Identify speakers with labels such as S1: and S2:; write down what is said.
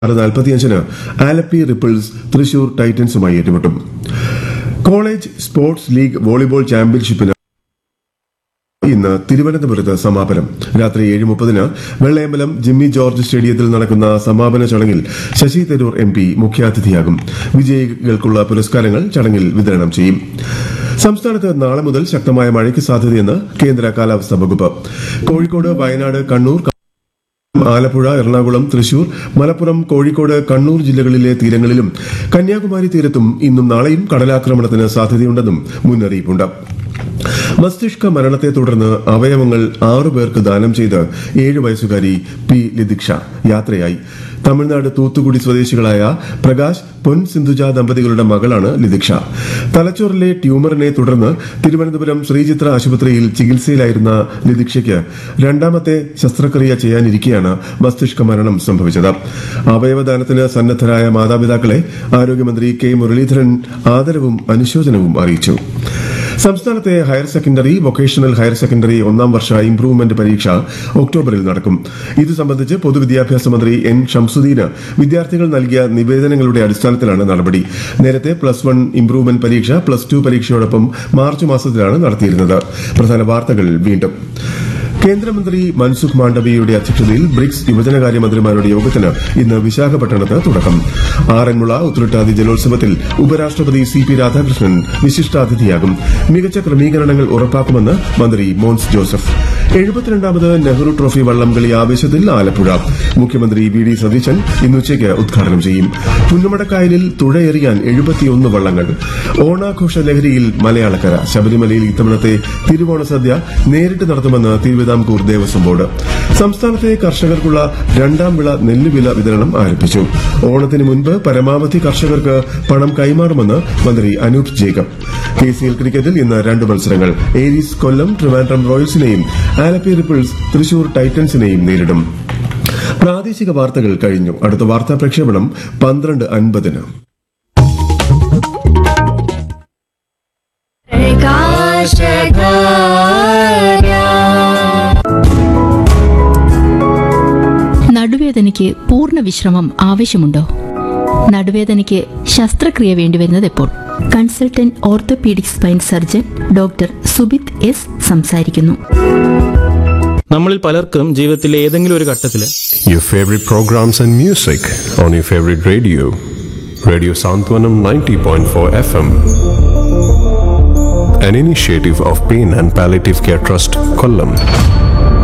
S1: ആറ് നാൽപ്പത്തിയഞ്ചിന് ആലപ്പി റിപ്പിൾസ് തൃശൂർ ടൈറ്റൻസുമായി ഏറ്റുമുട്ടും കോളേജ് സ്പോർട്സ് ലീഗ് വോളിബോൾ ചാമ്പ്യൻഷിപ്പിന് ഇന്ന് തിരുവനന്തപുരത്ത് സമാപനം രാത്രി ഏഴ് മുപ്പതിന് വെള്ളയമ്പലം ജിമ്മി ജോർജ് സ്റ്റേഡിയത്തിൽ നടക്കുന്ന സമാപന ചടങ്ങിൽ ശശി തരൂർ എം പി മുഖ്യാതിഥിയാകും വിജയികൾക്കുള്ള പുരസ്കാരങ്ങൾ ചടങ്ങിൽ വിതരണം ചെയ്യും സംസ്ഥാനത്ത് നാളെ മുതൽ ശക്തമായ മഴയ്ക്ക് സാധ്യതയെന്ന് കേന്ദ്ര കാലാവസ്ഥാ വകുപ്പ് കോഴിക്കോട് വയനാട് കണ്ണൂർ ആലപ്പുഴ എറണാകുളം തൃശൂർ മലപ്പുറം കോഴിക്കോട് കണ്ണൂർ ജില്ലകളിലെ തീരങ്ങളിലും കന്യാകുമാരി തീരത്തും ഇന്നും നാളെയും കടലാക്രമണത്തിന് സാധ്യതയുണ്ടെന്നും മുന്നറിയിപ്പുണ്ട് മസ്തിഷ്ക മരണത്തെ തുടർന്ന് അവയവങ്ങൾ ആറുപേർക്ക് ദാനം ചെയ്ത് ഏഴ് വയസ്സുകാരി പി ലിദിക്ഷ യാത്രയായി തമിഴ്നാട് തൂത്തുകുടി സ്വദേശികളായ പ്രകാശ് പൊൻ സിന്ധുജ ദമ്പതികളുടെ മകളാണ് ലിദിക്ഷ തലച്ചോറിലെ ട്യൂമറിനെ തുടർന്ന് തിരുവനന്തപുരം ശ്രീചിത്ര ആശുപത്രിയിൽ ചികിത്സയിലായിരുന്ന ലിദിക്ഷയ്ക്ക് രണ്ടാമത്തെ ശസ്ത്രക്രിയ ചെയ്യാനിരിക്കെയാണ് മസ്തിഷ്ക മരണം സംഭവിച്ചത് അവയവദാനത്തിന് സന്നദ്ധരായ മാതാപിതാക്കളെ ആരോഗ്യമന്ത്രി കെ മുരളീധരൻ ആദരവും അനുശോചനവും അറിയിച്ചു സംസ്ഥാനത്തെ higher secondary vocational higher secondary ഒന്നാം വർഷ ഇംപ്രൂവ്മെന്റ് പരീക്ഷ ഒക്ടോബറിൽ നടക്കും ഇത് സംബന്ധിച്ച് പൊതുവിദ്യാഭ്യാസ മന്ത്രി എൻ ഷംസുദ്ദീന് വിദ്യാർത്ഥികൾ നൽകിയ നിവേദനങ്ങളുടെ അടിസ്ഥാനത്തിലാണ് നടപടി നേരത്തെ പ്ലസ് വൺ ഇംപ്രൂവ്മെന്റ് പരീക്ഷ പ്ലസ് ടു പരീക്ഷയോടൊപ്പം മാർച്ച് മാസത്തിലാണ് നടത്തിയിരുന്നത് പ്രധാന വാർത്തകൾ വീണ്ടും കേന്ദ്രമന്ത്രി മൻസുഖ് മാണ്ഡവ്യയുടെ അധ്യക്ഷതയിൽ ബ്രിക്സ് യുവജനകാര്യമന്ത്രിമാരുടെ യോഗത്തിന് ഇന്ന് വിശാഖപട്ടണത്ത് തുടക്കം ആറന്മുള ഉത്രട്ടാതി ജലോത്സവത്തിൽ ഉപരാഷ്ട്രപതി സി പി രാധാകൃഷ്ണൻ വിശിഷ്ടാതിഥിയാകും മികച്ച ക്രമീകരണങ്ങൾ ഉറപ്പാക്കുമെന്ന് മന്ത്രി മോൻസ് ജോസഫ് എഴുപത്തിരണ്ടാമത് നെഹ്റു ട്രോഫി വള്ളംകളി ആവേശത്തിൽ ആലപ്പുഴ മുഖ്യമന്ത്രി വി ഡി സതീശൻ ഇന്നുച്ചയ്ക്ക് ഉദ്ഘാടനം ചെയ്യും പുന്നമടക്കായലിൽ തുഴയെറിയാൻ എഴുപത്തിയൊന്ന് വള്ളങ്ങൾ ഓണാഘോഷ ലഹരിയിൽ മലയാളക്കര ശബരിമലയിൽ ഇത്തവണത്തെ തിരുവോണ സദ്യ നേരിട്ട് നടത്തുമെന്ന് തിരുവിതാംകൂർ ദേവസ്വം ബോർഡ് സംസ്ഥാനത്തെ കർഷകർക്കുള്ള രണ്ടാം വിള നെല്ലുവില വിതരണം ആരംഭിച്ചു ഓണത്തിന് മുൻപ് പരമാവധി കർഷകർക്ക് പണം കൈമാറുമെന്ന് മന്ത്രി Anoop Jacob K C L ക്രിക്കറ്റിൽ ഇന്ന് രണ്ട് മത്സരങ്ങൾ ഏരീസ് കൊല്ലം ട്രിവാൻഡ്രം റോയൽസിനെയും ആലപ്പി റിപ്പിൾസ് തൃശൂർ ടൈറ്റൻസിനെയും നേരിടും പ്രാദേശിക വാർത്തകൾ കഴിഞ്ഞു അടുത്ത വാർത്താ പ്രക്ഷേപണം പന്ത്രണ്ട് അൻപതിന്
S2: നടുവേദനയ്ക്ക് പൂർണ്ണ വിശ്രമം ആവശ്യമുണ്ടോ നടുവേദനയ്ക്ക് ശസ്ത്രക്രിയ വേണ്ടിവരുന്നത് എപ്പോൾ consultant orthopaedic spine surgeon doctor Subith S സംസാരിക്കുന്നു
S3: നമ്മളിൽ പലർക്കും ജീവിതത്തിലെ ഏതെങ്കിലും ഒരു ഘട്ടത്തിൽ
S4: Your favorite programs and music on your favorite radio. Radio Santwanam 90.4 FM. An initiative of Pain and Palliative Care Trust, Kollam.